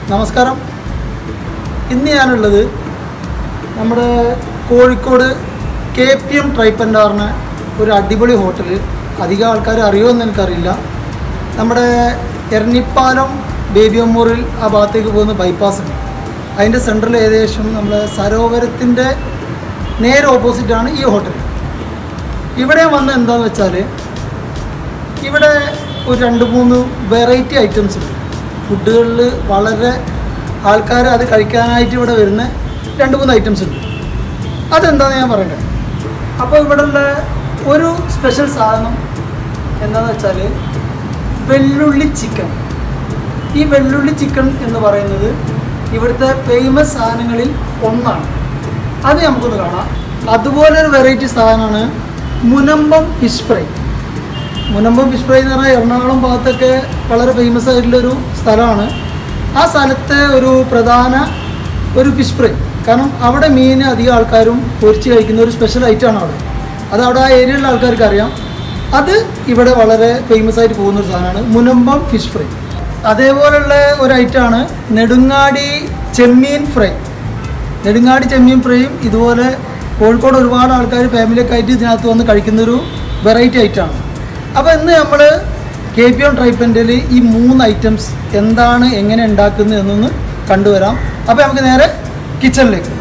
നമസ്കാരം ഇന്ന് ഞാനുള്ളത് നമ്മുടെ Kozhikode K P M Tripenta പറഞ്ഞ ഒരു അടിപൊളി ഹോട്ടൽ അധികം ആൾക്കാർ അറിയുമെന്ന് എനിക്കറിയില്ല നമ്മുടെ എരണിപ്പാലം ബേബി അമ്മൂറിൽ ആ ഭാഗത്തേക്ക് പോകുന്ന ബൈപ്പാസ് ഉണ്ട് അതിൻ്റെ സെൻട്രൽ ഏകദേശം നമ്മുടെ സരോവരത്തിൻ്റെ നേരെ ഓപ്പോസിറ്റാണ് ഈ ഹോട്ടൽ ഇവിടെ വന്ന് എന്താണെന്ന് വെച്ചാൽ ഇവിടെ ഒരു രണ്ട് മൂന്ന് വെറൈറ്റി ഐറ്റംസ് ഉണ്ട് ഫുഡുകളിൽ വളരെ ആൾക്കാർ അത് കഴിക്കാനായിട്ട് ഇവിടെ വരുന്ന രണ്ട് മൂന്ന് ഐറ്റംസ് ഉണ്ട് അതെന്താണെന്ന് ഞാൻ പറയട്ടെ അപ്പോൾ ഇവിടെയുള്ള ഒരു സ്പെഷ്യൽ സാധനം എന്താണെന്ന് വെച്ചാൽ വെള്ളുള്ളി ചിക്കൻ ഈ വെള്ളുള്ളി ചിക്കൻ എന്ന് പറയുന്നത് ഇവിടുത്തെ ഫേമസ് സാധനങ്ങളിൽ ഒന്നാണ് അത് നമുക്കൊന്ന് കാണാം അതുപോലെ ഒരു വെറൈറ്റി സാധനമാണ് Munambam fish fry Munambam fish fry എന്ന് പറഞ്ഞാൽ എറണാകുളം ഭാഗത്തൊക്കെ വളരെ ഫേമസ് ആയിട്ടുള്ളൊരു സ്ഥലമാണ് ആ സ്ഥലത്തെ ഒരു പ്രധാന ഒരു ഫിഷ് ഫ്രൈ കാരണം അവിടെ മീൻ അധികം ആൾക്കാരും പൊരിച്ച് കഴിക്കുന്ന ഒരു സ്പെഷ്യൽ ഐറ്റമാണ് അവിടെ അത് അവിടെ ആ ഏരിയയിലുള്ള ആൾക്കാർക്ക് അറിയാം അത് ഇവിടെ വളരെ ഫേമസ് ആയിട്ട് പോകുന്ന ഒരു സാധനമാണ് മുനമ്പം ഫിഷ് ഫ്രൈ അതേപോലുള്ള ഒരു ഐറ്റമാണ് നെടുങ്ങാടി ചെമ്മീൻ ഫ്രൈ നെടുങ്ങാടി ചെമ്മീൻ ഫ്രൈയും ഇതുപോലെ കോഴിക്കോട് ഒരുപാട് ആൾക്കാർ ഫാമിലിയൊക്കെ ആയിട്ട് ഇതിനകത്ത് വന്ന് കഴിക്കുന്നൊരു വെറൈറ്റി ഐറ്റമാണ് അപ്പോൾ ഇന്ന് നമ്മൾ കെ പി എം ട്രൈപ്പൻ്റിൽ ഈ മൂന്ന് ഐറ്റംസ് എന്താണ് എങ്ങനെ ഉണ്ടാക്കുന്നത് എന്നൊന്ന് കണ്ടുവരാം അപ്പോൾ നമുക്ക് നേരെ കിച്ചണിലേക്ക്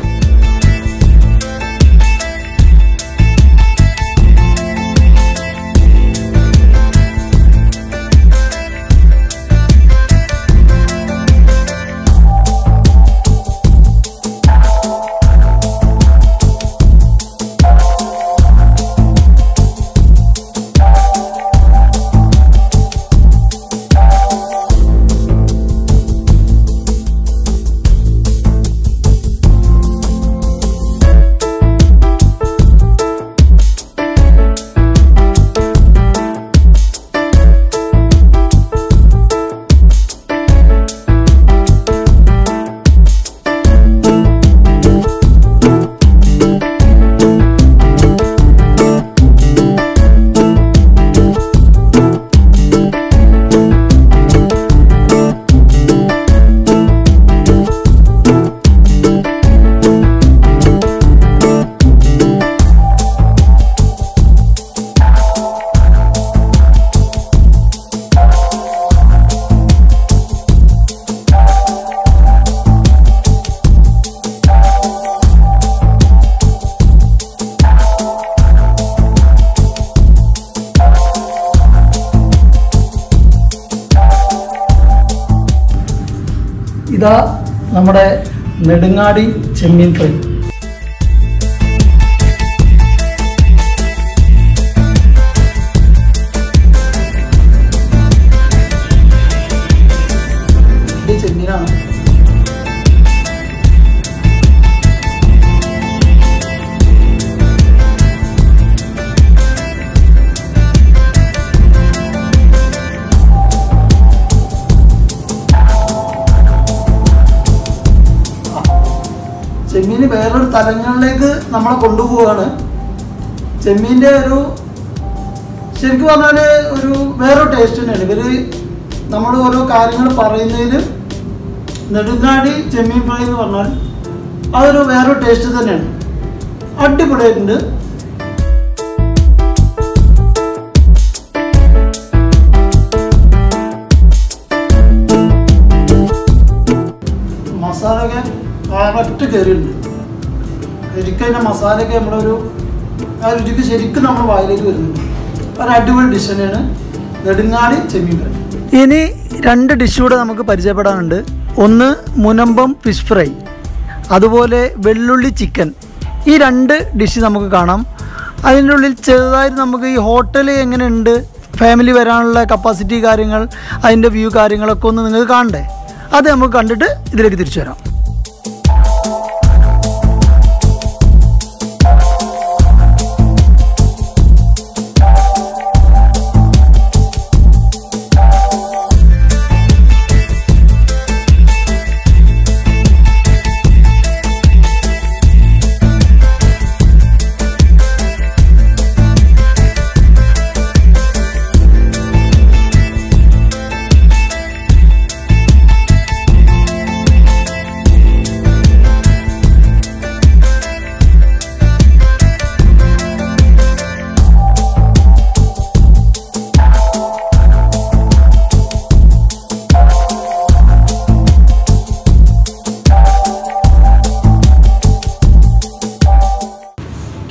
ഇതാ നമ്മുടെ നെടുങ്ങാടി ചെമ്മീൻ ഫ്രൈ ഇത് ചെമ്മീനാണ് ചെമ്മീൻ വേറൊരു തലങ്ങളിലേക്ക് നമ്മളെ കൊണ്ടുപോവുകയാണ് ചെമ്മീൻ്റെ ഒരു ശരിക്കും പറഞ്ഞാൽ ഒരു വേറൊരു ടേസ്റ്റ് തന്നെയാണ് ഇവർ നമ്മൾ ഓരോ കാര്യങ്ങൾ പറയുന്നതിൽ നെടുങ്ങാടി ചെമ്മീൻ ഫ്രൈ എന്ന് പറഞ്ഞാൽ അതൊരു വേറൊരു ടേസ്റ്റ് തന്നെയാണ് അടിപൊളിയായിട്ടുണ്ട് മസാലയൊക്കെ കറക്റ്റ് കയറിയിട്ടുണ്ട് ശരിക്കും അതിൻ്റെ മസാലയൊക്കെ നമ്മളൊരു ആ രുചിക്ക് ശരിക്കും നമ്മൾ വായിലേക്ക് വരുന്നുണ്ട് ഒരു അടിപൊളി ഡിഷ് തന്നെയാണ് നെടുങ്ങാടി ചെമ്മീൻ ഫ്രൈ ഇനി രണ്ട് ഡിഷ് കൂടെ നമുക്ക് പരിചയപ്പെടാനുണ്ട് ഒന്ന് മുനമ്പം ഫിഷ് ഫ്രൈ അതുപോലെ വെള്ളുള്ളി ചിക്കൻ ഈ രണ്ട് ഡിഷ് നമുക്ക് കാണാം അതിൻ്റെ ഉള്ളിൽ ചെറുതായിട്ട് നമുക്ക് ഈ ഹോട്ടൽ എങ്ങനെയുണ്ട് ഫാമിലി വരാനുള്ള കപ്പാസിറ്റി കാര്യങ്ങൾ അതിൻ്റെ വ്യൂ കാര്യങ്ങളൊക്കെ ഒന്ന് നിങ്ങൾക്ക് കാണണ്ടേ അത് നമുക്ക് കണ്ടിട്ട് ഇതിലേക്ക് തിരിച്ചു വരാം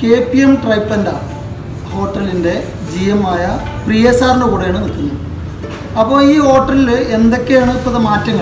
കെ പി എം ട്രൈപ്പൻ്റ ഹോട്ടലിൻ്റെ ജി എം ആയ പ്രിയ സാറിൻ്റെ കൂടെയാണ് നിൽക്കുന്നത് അപ്പോൾ ഈ ഹോട്ടലിൽ എന്തൊക്കെയാണ് ഇപ്പോഴത്തെ മാറ്റങ്ങൾ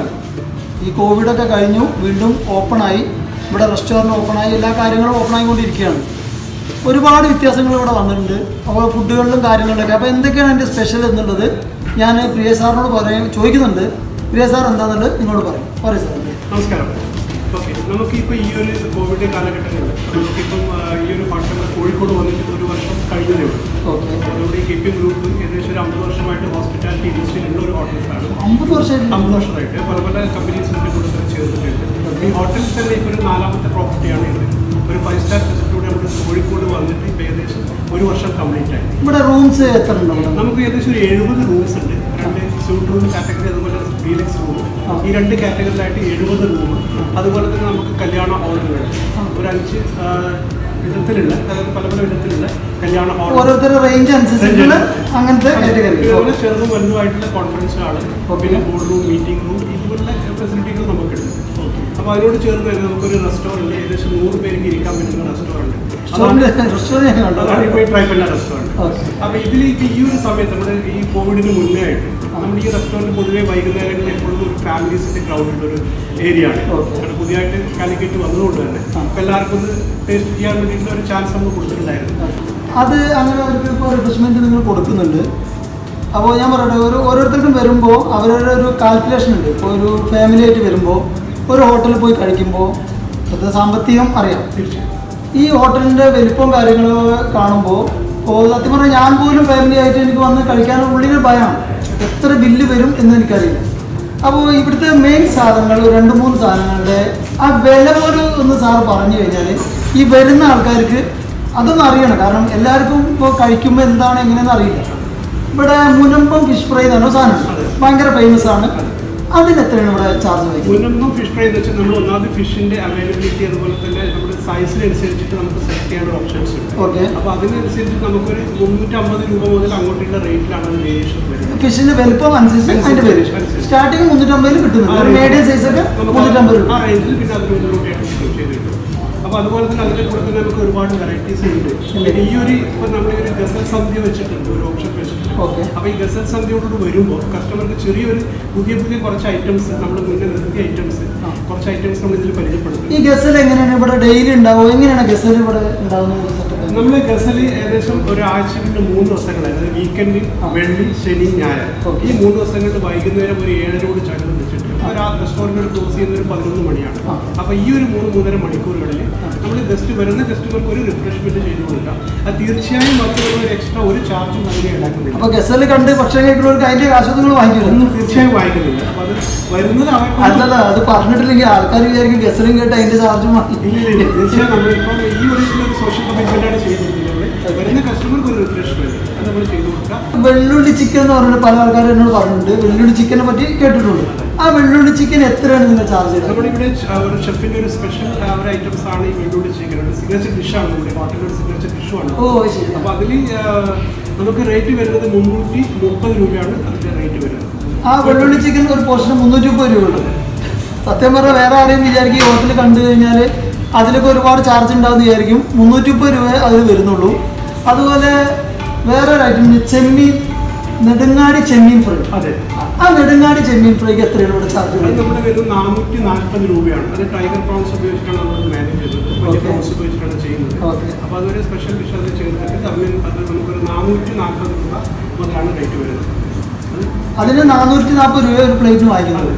ഈ കോവിഡൊക്കെ കഴിഞ്ഞു വീണ്ടും ഓപ്പണായി ഇവിടെ റെസ്റ്റോറൻറ്റ് ഓപ്പണായി എല്ലാ കാര്യങ്ങളും ഓപ്പണായിക്കൊണ്ടിരിക്കുകയാണ് ഒരുപാട് വ്യത്യാസങ്ങൾ ഇവിടെ വന്നിട്ടുണ്ട് അപ്പോൾ ഫുഡുകളിലും കാര്യങ്ങളിലൊക്കെ അപ്പോൾ എന്തൊക്കെയാണ് എൻ്റെ സ്പെഷ്യൽ എന്നുള്ളത് ഞാൻ പ്രിയ സാറിനോട് പറയാൻ ചോദിക്കുന്നുണ്ട് പ്രിയ സാർ എന്താണെന്നുള്ളത് നിങ്ങളോട് പറയും പറയും സാർ നമസ്കാരം ഓക്കെ നമുക്കിപ്പോൾ ഈ ഒരു കോവിഡ് കാലഘട്ടങ്ങളിൽ നമുക്കിപ്പം ആ, ഈ ഒരു ഹോട്ടൽ കോഴിക്കോട് വന്നിട്ട് ഒരു വർഷം കഴിഞ്ഞതേ ഉള്ളൂ ഓക്കെ നമ്മുടെ ഈ കെ പി ഗ്രൂപ്പ് ഏകദേശം ഒരു അമ്പത് വർഷമായിട്ട് ഹോസ്പിറ്റാലിറ്റി ഇൻഡസ്ട്രിയിലുള്ള ഒരു ഹോട്ടൽസാണ് അമ്പത് വർഷമായിട്ട് അമ്പത് വർഷമായിട്ട് പല പല കമ്പനീസിൻ്റെ കൂടെ ചേർന്നിട്ടുണ്ട് ഈ ഹോട്ടലിൽ തന്നെ ഇപ്പോൾ ഒരു നാലാമത്തെ പ്രോപ്പർട്ടിയാണ് ഇത് ഒരു ഫൈവ് സ്റ്റാർ ഫെസിലിറ്റിയോടെ നമ്മുടെ കോഴിക്കോട് വന്നിട്ട് ഇപ്പോൾ ഏകദേശം ഒരു വർഷം കംപ്ലീറ്റ് ആയി ഇവിടെ റൂംസ് എത്ര ഉണ്ട് ഇവിടെ നമുക്ക് ഏകദേശം ഒരു എഴുപത് റൂംസ് ഉണ്ട് രണ്ട് സ്യൂട്ട് റൂം കാറ്റഗറി അതുപോലെ ഡീലക്സ് റൂം ആ. ഈ രണ്ട് കാറ്റഗറിയിലായിട്ട് എഴുപത് റൂം അതുപോലെ തന്നെ നമുക്ക് കല്യാണ ഹാളുകൾ ആ. ഒരു അഞ്ച് ആ, വിധത്തിലുള്ള അതായത് പല പല വിധത്തിലുള്ള കല്യാണ ഹാൾ ഓരോരുത്തരുടെ റേഞ്ച് അനുസരിച്ചുള്ള അങ്ങനത്തെ കാറ്റഗറി ഇതുപോലെ ചെറുതും വലുതുമായിട്ടുള്ള കോൺഫറൻസ് ഹാള് Okay. പിന്നെ ബോർഡ് റൂം മീറ്റിംഗ് റൂം ഇതുപോലുള്ള ഫെസിലിറ്റികൾ നമുക്കുണ്ട് അപ്പോൾ അതിനോട് ചേർന്ന് തന്നെ നമുക്കൊരു റെസ്റ്റോറൻറ്റ് ഏകദേശം നൂറ് പേർക്ക് ഇരിക്കാൻ പറ്റുന്ന റെസ്റ്റോറൻറ്റ് റെസ്റ്റോറൻറ്റ് റെസ്റ്റോറൻറ്റ് ഞാൻ കണ്ടു അതാണ് ഇപ്പോൾ ഈ ട്രൈപ്പല്ല റെസ്റ്റോറൻറ്റ് ഓക്കെ അപ്പൊ ഇതിലേക്ക് ഈ ഒരു സമയത്ത് നമ്മുടെ ഈ കോവിഡിന് മുന്നേ ആയിട്ട് നമ്മുടെ ഈ റെസ്റ്റോറൻറ്റ് പൊതുവേ വൈകുന്നേരങ്ങളിൽ എപ്പോഴും ഒരു ഫാമിലീസിന്റെ ക്രൗഡുള്ള ഒരു ഏരിയ ആണ് Okay. കാരണം പുതിയതായിട്ട് കാലിക്കറ്റ് വന്നതുകൊണ്ട് തന്നെ ആ. അപ്പൊ എല്ലാവർക്കും ഒന്ന് ടേസ്റ്റ് ചെയ്യാൻ വേണ്ടിയിട്ടുള്ള ഒരു ചാൻസ് നമ്മൾ കൊടുത്തിട്ടുണ്ടായിരുന്നു അത് അങ്ങനെ അവർക്ക് ഇപ്പോൾ റിഫ്രഷ്മെൻറ്റ് നിങ്ങൾ കൊടുക്കുന്നുണ്ട് അപ്പോൾ ഞാൻ പറയട്ടെ ഒരു ഓരോരുത്തർക്കും വരുമ്പോൾ അവരുടെ ഒരു കാൽക്കുലേഷൻ ഉണ്ട് ഇപ്പോൾ ഒരു ഫാമിലി ആയിട്ട് വരുമ്പോൾ ഒരു ഹോട്ടലിൽ പോയി കഴിക്കുമ്പോൾ ഇപ്പോഴത്തെ സാമ്പത്തികം അറിയാം തീർച്ചയായും ഈ ഹോട്ടലിൻ്റെ വലിപ്പം കാര്യങ്ങളൊക്കെ കാണുമ്പോൾ ഇപ്പോൾ സത്യം പറഞ്ഞാൽ ഞാൻ പോലും ഫാമിലി ആയിട്ട് എനിക്ക് വന്ന് കഴിക്കാൻ ഉള്ളിൽ ഭയമാണ് എത്ര ബില്ല് വരും എന്ന് എനിക്കറിയില്ല അപ്പോൾ ഇവിടുത്തെ മെയിൻ സാധനങ്ങൾ ഒരു രണ്ട് മൂന്ന് സാധനങ്ങളുടെ ആ വില പോലും ഒന്ന് സാറ് പറഞ്ഞു കഴിഞ്ഞാൽ ഈ വരുന്ന ആൾക്കാർക്ക് അതൊന്നും അറിയണം കാരണം എല്ലാവർക്കും ഇപ്പോൾ കഴിക്കുമ്പോൾ എന്താണ് എങ്ങനെയെന്ന് അറിയില്ല ഇവിടെ മുനമ്പം ഫിഷ് ഫ്രൈ എന്ന് പറഞ്ഞ സാധനം അതെ. ഭയങ്കര ഫേമസ് ആണ് അതിന് എത്രയാണ് ഇവിടെ ചാർജ് വയ്ക്കുന്നത് മുന്നൊന്നും ഫിഷ് ഫ്രൈ എന്ന് വെച്ചാൽ നമ്മൾ ഒന്നാമത് ഫിഷിന്റെ അവൈലബിലിറ്റി അതുപോലെ തന്നെ നമ്മുടെ സൈസിനനുസരിച്ചിട്ട് നമുക്ക് സെലക്ട് ചെയ്യാനുള്ള ഓപ്ഷൻസ് ഉണ്ട് ഓക്കെ അപ്പോൾ അതിനനുസരിച്ച് നമുക്കൊരു മുന്നൂറ്റമ്പത് രൂപ മുതൽ അങ്ങോട്ടുള്ള റേറ്റിലാണ് അത് വേരിയേഷൻ വരുന്നത് ഫിഷിന്റെ വലിപ്പം അനുസരിച്ച് അതിന്റെ പേര് അനുസരിച്ച്. സ്റ്റാർട്ടിങ് മുന്നൂറ്റമ്പതിൽ കിട്ടുന്നുണ്ട് ഒരു മീഡിയം സൈസ് ഒക്കെ മുന്നൂറ്റമ്പത് രൂപ ആ റേഞ്ചിൽ പിന്നെ അതിന് മുന്നോട്ടായിട്ട് ഡിസ്കൗണ്ട് ചെയ്തിട്ടുണ്ട് അപ്പോൾ അതുപോലെ തന്നെ അതിൻ്റെ കൂടെ തന്നെ നമുക്ക് ഒരുപാട് വെറൈറ്റീസ് ഉണ്ട് പിന്നെ ഈ ഒരു ഇപ്പം നമ്മൾ ഒരു ഗസൽ സന്ധ്യ വെച്ചിട്ടുണ്ട് ഒരു ഓപ്ഷൻ വെച്ചിട്ടുണ്ട് ഓക്കെ അപ്പോൾ ഈ ഗസൽ സന്ധ്യയോട് വരുമ്പോൾ കസ്റ്റമർക്ക് ചെറിയൊരു പുതിയ പുതിയ കുറച്ച് ഐറ്റംസ് നമ്മൾ മുന്നേ നിർത്തിയ ഐറ്റംസ് ആ. കുറച്ച് ഐറ്റംസ് നമ്മൾ ഇതിൽ പരിചയപ്പെടുത്തും ഈ ഗസൽ എങ്ങനെയാണ് ഇവിടെ ഡെയിലി ഉണ്ടാവുക എങ്ങനെയാണ് ഗസൽ ഇവിടെ ഉണ്ടാവുന്ന സെറ്റപ്പ് നമ്മൾ ഗസൽ ഏകദേശം ഒരാഴ്ചയിൽ മൂന്ന് ദിവസങ്ങൾ അതായത് വീക്കെൻഡ് ആ. വെള്ളി ശനി ഞായർ ഓക്കെ. ഈ മൂന്ന് ദിവസങ്ങളിൽ വൈകുന്നേരം ഒരു ഏഴരോട് ചടങ്ങ് വെച്ചിട്ട് ഒരു ആ റെസ്റ്റോറൻറ്റ് ക്ലോസ് ചെയ്യുന്ന ഒരു പതിനൊന്ന് മണിയാണ് ആ. അപ്പോൾ ഈ ഒരു മൂന്ന് മൂന്നര മണിക്കൂറുകളിൽ നമ്മൾ ഗസ്റ്റ് വരുന്ന ഗസ്റ്റുകൾക്ക് ഒരു റിഫ്രഷ്മെന്റ് ചെയ്തു കൊടുക്കാം അത് തീർച്ചയായും മറ്റുള്ള ഒരു എക്സ്ട്രാ ഒരു ചാർജും നൽകി ഈടാക്കുന്നില്ല അപ്പൊ ഗസൽ കണ്ട് ഭക്ഷണം കഴിക്കുന്നവർക്ക് അതിന്റെ കാശ് നിങ്ങൾ വാങ്ങിക്കില്ല ഒന്നും തീർച്ചയായും വായിക്കുന്നില്ല അപ്പോൾ അത് വരുന്നത് അവർക്ക് അല്ലല്ല അത് പറഞ്ഞിട്ടില്ലെങ്കിൽ ആൾക്കാർ വിചാരിക്കും ഗസലും കേട്ട് അതിന്റെ ചാർജും വാങ്ങി ഇല്ല ഇല്ല ഇല്ല. തീർച്ചയായും നമ്മളിപ്പം ഈ ഒരു ഒരു സോഷ്യൽ കമ്മിറ്റ്മെന്റാണ് ചെയ്തിരിക്കുന്നത് വരുന്ന കസ്റ്റമർക്ക് ഒരു റിഫ്രഷ്മെന്റ് അത് നമ്മൾ ചെയ്തു കൊടുക്കാം വെള്ളുള്ളി ചിക്കൻ എന്ന് പറഞ്ഞിട്ട് പല ആൾക്കാരും എന്നോട് പറഞ്ഞിട്ടുണ്ട് വെള്ളുള്ളി ചിക്കനെ പറ്റി കേട്ടിട്ടുണ്ട് ആ വെള്ളുള്ളി ചിക്കൻ എത്രയാണ് നിങ്ങൾ ചാർജ് ചെയ്തത് നമ്മളിവിടെ ച- ഒരു ഷെഫിന്റെ ഒരു സ്പെഷ്യൽ ഒരു ഐറ്റംസ് ആണ് ഈ വെള്ളുള്ളി ചിക്കൻ ഒരു സിഗ്നേച്ചർ ഡിഷാണ് നമ്മുടെ ഹോട്ടലിൽ ഒരു സിഗ്നേച്ചർ ഡിഷുമാണ് ഓ ശരി അപ്പൊ അതിൽ നമുക്ക് റേറ്റ് വരുന്നത് മുന്നൂറ്റി മുപ്പത് രൂപയാണ് അതിന്റെ റേറ്റ് വരുന്നത് ആ വെള്ളുള്ളി ചിക്കൻ ഒരു പോർഷന് മുന്നൂറ്റി മുപ്പത് രൂപ ഉണ്ട് സത്യം പറഞ്ഞാൽ വേറെ ആരെയും വിചാരിക്കും ഈ ഹോട്ടലിൽ കണ്ടു കഴിഞ്ഞാൽ അതിലൊക്കെ ഒരുപാട് ചാർജ് ഉണ്ടാവും വിചാരിക്കും മുന്നൂറ്റി മുപ്പത് രൂപ അതിൽ വരുന്നുള്ളൂ അതുപോലെ വേറെ ഒരു ഐറ്റം ചെമ്മീൻ നെടുങ്ങാടി ചെമ്മീൻ ഫ്രൈ അതെ ആ നെടുങ്ങാടി ചെമ്മീൻ ഫ്രൈക്ക് എത്രയാണ് ഇവിടെ ചാർജ് അത് വരുന്നത് നമ്മുടെ വരുന്നത് നാനൂറ്റി നാൽപ്പത് രൂപയാണ് അത് ടൈഗർ പ്രോൺസ് ഉപയോഗിച്ചിട്ടാണ് നമ്മൾ മാനേജ് ചെയ്യുന്നത് വലിയ Okay. പ്രോൺസ് ഉപയോഗിച്ചിട്ടാണ് ചെയ്യുന്നത് ഓക്കെ അപ്പോൾ അതൊരു സ്പെഷ്യൽ ഡിഷ് അത് ചെയ്തിട്ട് അതിന് അത് നമുക്കൊരു നാനൂറ്റി നാൽപ്പത് രൂപ മുതലാണ് റേറ്റ് വരുന്നത് അത് അതിന് നാനൂറ്റി നാൽപ്പത് രൂപ ഒരു പ്ലേറ്റ് വാങ്ങിക്കുന്നത്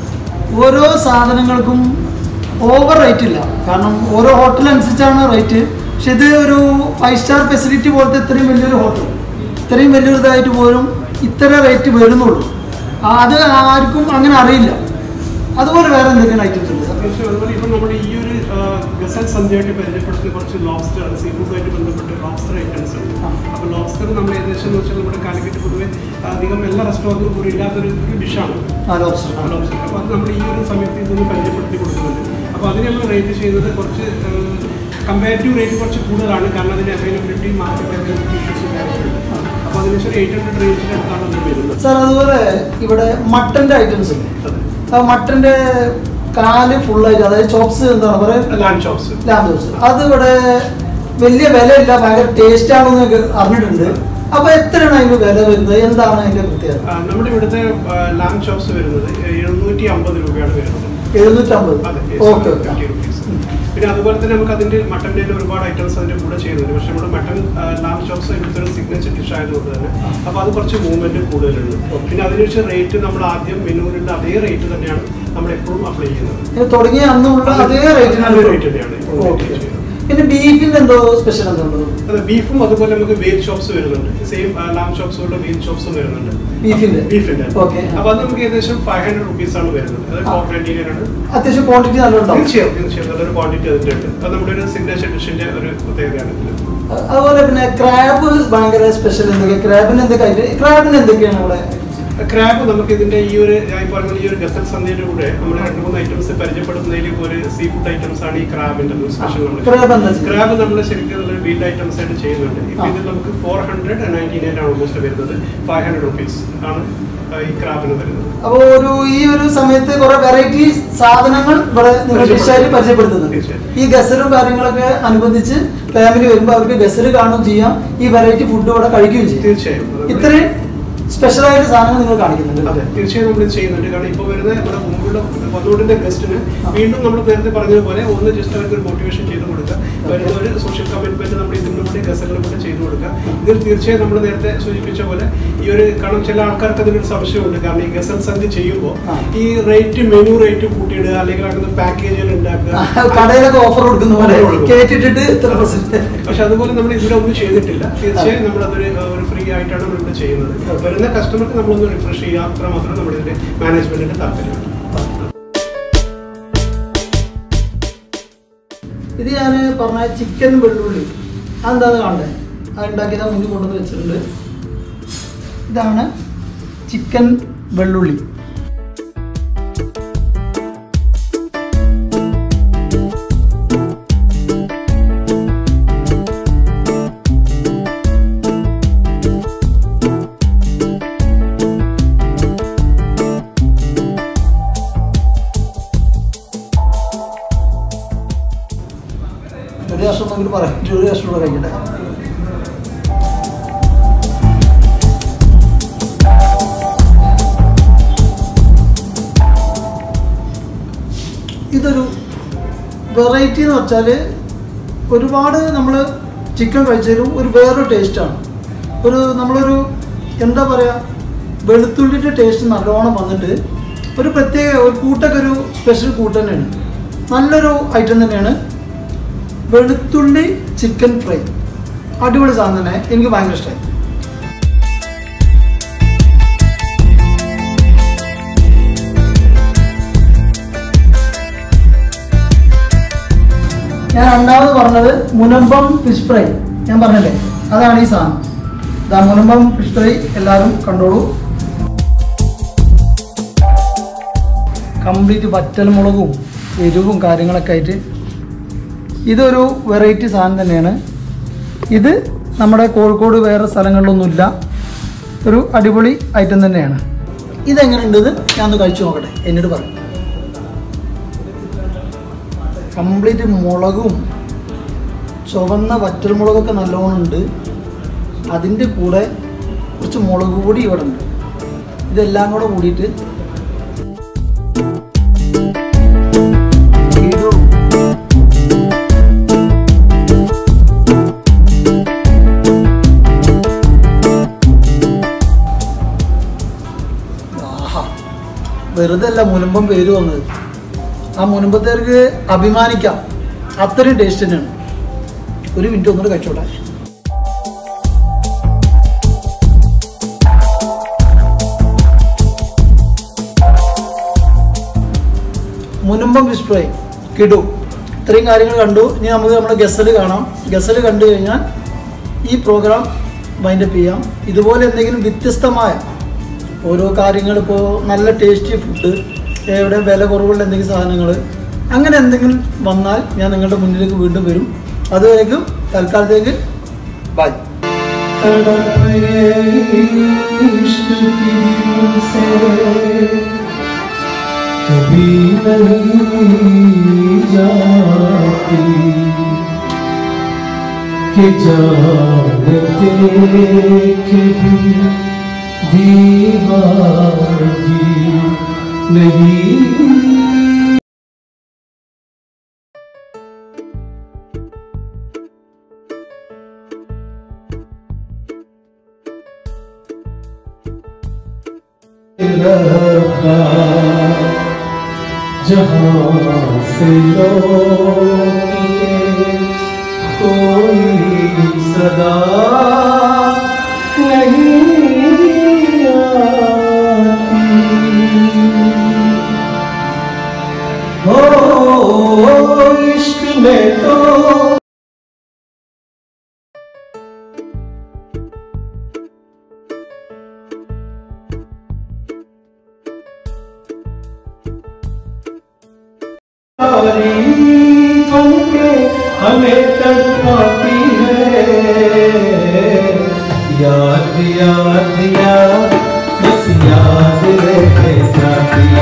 ഓരോ സാധനങ്ങൾക്കും ഓവർ റേറ്റ് ഇല്ല കാരണം ഓരോ ഹോട്ടൽ അനുസരിച്ചാണ് റേറ്റ് പക്ഷെ ഇത് ഒരു ഫൈവ് സ്റ്റാർ ഫെസിലിറ്റി പോലത്തെ ഇത്രയും വലിയൊരു ഹോട്ടൽ ഇത്രയും വലിയൊരു ഇതായിട്ട് പോലും ഇത്ര റേറ്റ് വരുന്നുള്ളൂ ആ, അത് ആർക്കും അങ്ങനെ അറിയില്ല അതുപോലെ വേറെ എന്തൊക്കെയാണ് ഐറ്റംസ് ഉണ്ട് സാർ തീർച്ചയായും അതുപോലെ ഇപ്പം നമ്മുടെ ഈ ഒരു ആ, ഗസൽ സന്ധ്യയായിട്ട് പരിചയപ്പെടുത്തുന്ന കുറച്ച് ലോബ്സ്റ്റർ സീ ഫുഡുമായിട്ട് ബന്ധപ്പെട്ട് ലോബ്സ്റ്റർ ഐറ്റംസ് ഉണ്ട് ആ. അപ്പോൾ ലോബ്സ്റ്റർ നമ്മൾ ഏകദേശം എന്ന് വെച്ചാൽ നമ്മുടെ കാലിക്കറ്റ് പൊതുവെ അധികം എല്ലാ റെസ്റ്റോറൻറ്റും കൂടി ഇല്ലാത്തൊരു ഒരു ഡിഷാണ് ആ ലോബ്സ്റ്റർ ലോബ്സ്റ്റർ അപ്പോൾ അത് നമ്മൾ ഈ ഒരു സമയത്ത് ഇതൊന്ന് പരിചയപ്പെടുത്തി കൊടുക്കുന്നുണ്ട് അപ്പോൾ അതിന് നമ്മൾ റേറ്റ് ചെയ്യുന്നത് കുറച്ച് കമ്പാരിറ്റീവ് റേറ്റ് കുറച്ച് കൂടുതലാണ് കാരണം അതിൻ്റെ അവൈലബിലിറ്റി മാർക്കറ്റ് അവൈലബിലിറ്റി ഇഷ്യൂസ് കാര്യങ്ങളുണ്ട് അപ്പോൾ അതിന് ഒരു എയ്റ്റ് ഹൺഡ്രഡ് റേഞ്ചിൻ്റെ അടുത്താണ് അത് വരുന്നത് സാർ അതുപോലെ ഇവിടെ മട്ടൻ്റെ ഐറ്റംസ് ഉണ്ട് അതെ ആ മട്ടൻ്റെ കാല് ഫുള്ളായിട്ട് അതായത് ചോപ്സ് എന്താണ് പറയുക ലാൻഡ് ഷോപ്സ് ലാംബ് ഹൗസ് അത് ഇവിടെ വലിയ വിലയില്ല ഭയങ്കര ടേസ്റ്റ് ആണെന്ന് ഒക്കെ അറിഞ്ഞിട്ടുണ്ട് അപ്പൊ എത്രയാണ് അതിന്റെ വില വരുന്നത് എന്താണ് അതിന്റെ പ്രത്യേകത ആ, നമ്മുടെ ഇവിടുത്തെ ലാം ചോപ്സ് വരുന്നത് എഴുന്നൂറ്റി അമ്പത് രൂപയാണ് വരുന്നത് എഴുന്നൂറ്റമ്പത് അതെ ഓക്കെ ഓക്കെ 50 rupees. പിന്നെ അതുപോലെ തന്നെ നമുക്ക് അതിന്റെ മട്ടന്റെ തന്നെ ഒരുപാട് ഐറ്റംസ് അതിന്റെ കൂടെ ചെയ്യുന്നുണ്ട് പക്ഷെ നമ്മുടെ മട്ടൺ ലാം ചോപ്സ് ഇവിടുത്തെ ഒരു സിഗ്നേച്ചർ ഡിഷ് ആയതുകൊണ്ട് തന്നെ അപ്പൊ അത് കുറച്ച് മൂവ്മെന്റ് കൂടുതലുണ്ട് പിന്നെ അതിനനുസരിച്ച് റേറ്റ് നമ്മൾ ആദ്യം മെനുവിലുള്ള അതേ റേറ്റ് തന്നെയാണ് നമ്മൾ എപ്പോഴും അപ്ലൈ ചെയ്യുന്നത് ഇത് തുടങ്ങിയ അന്നുള്ള അതേ റേറ്റിനാണ് അതേ rate തന്നെയാണ് ഇപ്പോൾ ഓക്കെ ചെയ്യുന്നത്. പിന്നെ ബീഫിന്റെ എന്തോ സ്പെഷ്യൽ എന്തോ ഉണ്ടോ അതെ ബീഫും അതുപോലെ നമുക്ക് വെയിൽ ഷോപ്സ് വരുന്നുണ്ട് സെയിം ലാം ഷോപ്സ് പോലെ വെയിൽ ഷോപ്സും വരുന്നുണ്ട് ബീഫിന്റെ ബീഫിന്റെ ഓക്കെ അപ്പൊ അത് നമുക്ക് ഏകദേശം ഫൈവ് ഹൺഡ്രഡ് റുപ്പീസ് ആണ് വരുന്നത് അത് ആ. ഫോർ ട്വന്റി ആണ് അത്യാവശ്യം ക്വാണ്ടിറ്റി നല്ല ഉണ്ടാവും തീർച്ചയായും തീർച്ചയായും നല്ലൊരു ക്വാണ്ടിറ്റി അതിന്റെ ഉണ്ട് അത് നമ്മുടെ ഒരു സിഗ്നേച്ചർ ഡിഷിന്റെ ഒരു പ്രത്യേകതയാണ് ഇതിൽ അ- അതുപോലെ പിന്നെ ക്രാബ് ഭയങ്കര സ്പെഷ്യൽ എന്തൊക്കെയാ ക്രാബിന് എന്തൊക്കെ ക്രാബിന് എന്തൊക്കെയാണ് ഇവിടെ ക്രാബ് നമുക്ക് ഇതിന്റെ ഈ ഒരു ഞാൻ ഈ പറഞ്ഞ ഈ ഒരു ഗസൽ സന്ധ്യയുടെ കൂടെ നമ്മൾ രണ്ട് മൂന്ന് ഐറ്റംസ് പരിചയപ്പെടുന്നതിൽ ഒരു സീ ഫുഡ് ഐറ്റംസ് ആണ് ഈ ക്രാബിന്റെ സ്പെഷ്യൽ Crab എന്താ ചെയ്യുന്നത്? ക്രാബ് നമ്മൾ ശരിക്കും ഒരു ബീൽഡ് ഐറ്റംസ് ആയിട്ട് ചെയ്യുന്നുണ്ട് ഇപ്പൊ ആ. ഇതിൽ നമുക്ക് ഫോർ ഹൺഡ്രഡ് നയൻറ്റി നയൻ ആണ് ഓൾമോസ്റ്റ് വരുന്നത് ഫൈവ് ഹൺഡ്രഡ് റുപ്പീസ് ആണ് ആ, ഈ ക്രാബിന് വരുന്നത് അപ്പൊ ഒരു ഈ ഒരു സമയത്ത് കുറെ വെറൈറ്റി സാധനങ്ങൾ ഇവിടെ നിങ്ങൾ ഡിഷായിട്ട് പരിചയപ്പെടുത്തുന്നുണ്ട് തീർച്ചയായും. ഈ ഗസലും കാര്യങ്ങളൊക്കെ അനുബന്ധിച്ച് ഫാമിലി വരുമ്പോൾ അവർക്ക് ഗസൽ കാണുകയും ചെയ്യാം ഈ വെറൈറ്റി ഫുഡ് ഇവിടെ കഴിക്കുകയും ചെയ്യും തീർച്ചയായും അത് ഇത്രയും സ്പെഷ്യലായിട്ട് സാധനങ്ങൾ നിങ്ങൾ കാണിക്കുന്നുണ്ട് അതെ തീർച്ചയായും നമ്മൾ ഇത് ചെയ്യുന്നുണ്ട് കാരണം ഇപ്പോൾ വരുന്ന നമ്മുടെ മുമ്പുള്ള വന്നുകൊണ്ടിരുന്ന ഗസ്റ്റിന് ആ. വീണ്ടും നമ്മൾ നേരത്തെ പറഞ്ഞതുപോലെ ഒന്ന് ജസ്റ്റ് അവർക്ക് ഒരു മോട്ടിവേഷൻ ചെയ്ത് കൊടുക്കുക വരുന്ന ഒരു സോഷ്യൽ കമ്മിറ്റ്മെന്റ് നമ്മൾ ഇതിൻ്റെ കൂടെ ഗസ്റ്റുകളും കൂടെ ചെയ്തു കൊടുക്കുക ഇതിൽ തീർച്ചയായും നമ്മൾ നേരത്തെ സൂചിപ്പിച്ച പോലെ ഈ ഒരു കാരണം ചില ആൾക്കാർക്ക് അതിനൊരു സംശയമുണ്ട് കാരണം ഈ ഗസൽ സന്ധി ചെയ്യുമ്പോൾ ആ. ഈ റേറ്റ് മെനു റേറ്റ് കൂട്ടിയിടുക അല്ലെങ്കിൽ അങ്ങനെ പാക്കേജുകൾ ഉണ്ടാക്കുക കടയിലൊക്കെ ഓഫർ കൊടുക്കുന്ന പോലെ Offer കൊടുക്കും. കേട്ടിട്ടിട്ട് ഇത്ര പെർസെന്റ് പക്ഷെ അതുപോലെ നമ്മൾ ഇവിടെ ഒന്നും ചെയ്തിട്ടില്ല തീർച്ചയായും നമ്മൾ അതൊരു ഒരു ഫ്രീ ആയിട്ടാണ് നമ്മൾ ഇവിടെ ചെയ്യുന്നത് വരുന്ന കസ്റ്റമർക്ക് നമ്മളൊന്ന് റിഫ്രഷ് ചെയ്യുക അത്ര മാത്രം നമ്മുടെ ഇതിന്റെ മാനേജ്മെന്റിന്റെ താല്പര്യമാണ് ഇത് ഞാൻ പറഞ്ഞ ചിക്കൻ വെള്ളുള്ളി അതെന്താന്ന് കാണണ്ടേ അത് ഉണ്ടാക്കിയത് മുന്നിൽ കൊണ്ടുവന്ന് വെച്ചിട്ടുണ്ട് ഇതാണ് ചിക്കൻ വെള്ളുള്ളി ഒരു വർഷം നമുക്ക് പറയാം ഒരു വർഷം കൂടെ കഴിക്കട്ടെ ഇതൊരു വെറൈറ്റി എന്ന് വെച്ചാൽ ഒരുപാട് നമ്മൾ ചിക്കൻ കഴിച്ചതിലും ഒരു വേറൊരു ടേസ്റ്റാണ് ഒരു നമ്മളൊരു എന്താ പറയുക വെളുത്തുള്ളിൻ്റെ ടേസ്റ്റ് നല്ലോണം വന്നിട്ട് ഒരു പ്രത്യേക ഒരു കൂട്ടൊക്കെ ഒരു സ്പെഷ്യൽ കൂട്ട് തന്നെയാണ് നല്ലൊരു ഐറ്റം തന്നെയാണ് വെളുത്തുള്ളി ചിക്കൻ ഫ്രൈ അടിപൊളി സാധനം തന്നെ എനിക്ക് ഭയങ്കര ഇഷ്ടമായി ഞാൻ രണ്ടാമത് പറഞ്ഞത് മുനമ്പം ഫിഷ് ഫ്രൈ ഞാൻ പറഞ്ഞല്ലേ അതാണ് ഈ സാധനം ഇതാ മുനമ്പം ഫിഷ് ഫ്രൈ എല്ലാവരും കണ്ടോളൂ കംപ്ലീറ്റ് വറ്റൽമുളകും എരിവും കാര്യങ്ങളൊക്കെ ആയിട്ട് ഇതൊരു വെറൈറ്റി സാധനം തന്നെയാണ് ഇത് നമ്മുടെ കോഴിക്കോട് വേറെ സ്ഥലങ്ങളിലൊന്നുമില്ല ഒരു അടിപൊളി ഐറ്റം തന്നെയാണ് ഇതെങ്ങനെയുണ്ട് ഇത് ഞാൻ ഒന്ന് കഴിച്ചു നോക്കട്ടെ എന്നോട് പറയും കംപ്ലീറ്റ് മുളകും ചുവന്ന വറ്റൽമുളകൊക്കെ നല്ലോണം ഉണ്ട് അതിൻ്റെ കൂടെ കുറച്ച് മുളക് പൊടി ഇവിടെ ഉണ്ട് ഇതെല്ലാം കൂടെ കൂടിയിട്ട് ഇത് ആഹാ. വെറുതെ അല്ല മുനമ്പം പേര് വന്നത് ആ മുനമ്പത്തേർക്ക് അഭിമാനിക്കാം അത്രയും ടേസ്റ്റ് തന്നെയാണ് ഒരു മിനിറ്റ് ഒന്നുകൂടെ കഴിച്ചോട്ടെ മുനമ്പം ഫിഷ് ഫ്രൈ കിടു ഇത്രയും കാര്യങ്ങൾ കണ്ടു ഇനി നമുക്ക് നമ്മുടെ ഗസൽ കാണാം ഗസൽ കണ്ടു കഴിഞ്ഞാൽ ഈ പ്രോഗ്രാം വൈൻഡപ്പ് ചെയ്യാം ഇതുപോലെ എന്തെങ്കിലും വ്യത്യസ്തമായ ഓരോ കാര്യങ്ങൾ ഇപ്പോൾ നല്ല ടേസ്റ്റി ഫുഡ് എവിടെ വില കുറവുള്ള എന്തെങ്കിലും സാധനങ്ങൾ അങ്ങനെ എന്തെങ്കിലും വന്നാൽ ഞാൻ നിങ്ങളുടെ മുന്നിലേക്ക് വീണ്ടും വരും അതുവരേക്കും തൽക്കാലത്തേക്ക് ബൈ कभी नहीं जाती कि जानते कि भी दीवानगी नहीं रब्बा जहाँ से लौटिए कोई सदा नहीं आती हो इश्क में तो सारी बन के हमें तड़पाती है याद याद याद बस याद रह जाती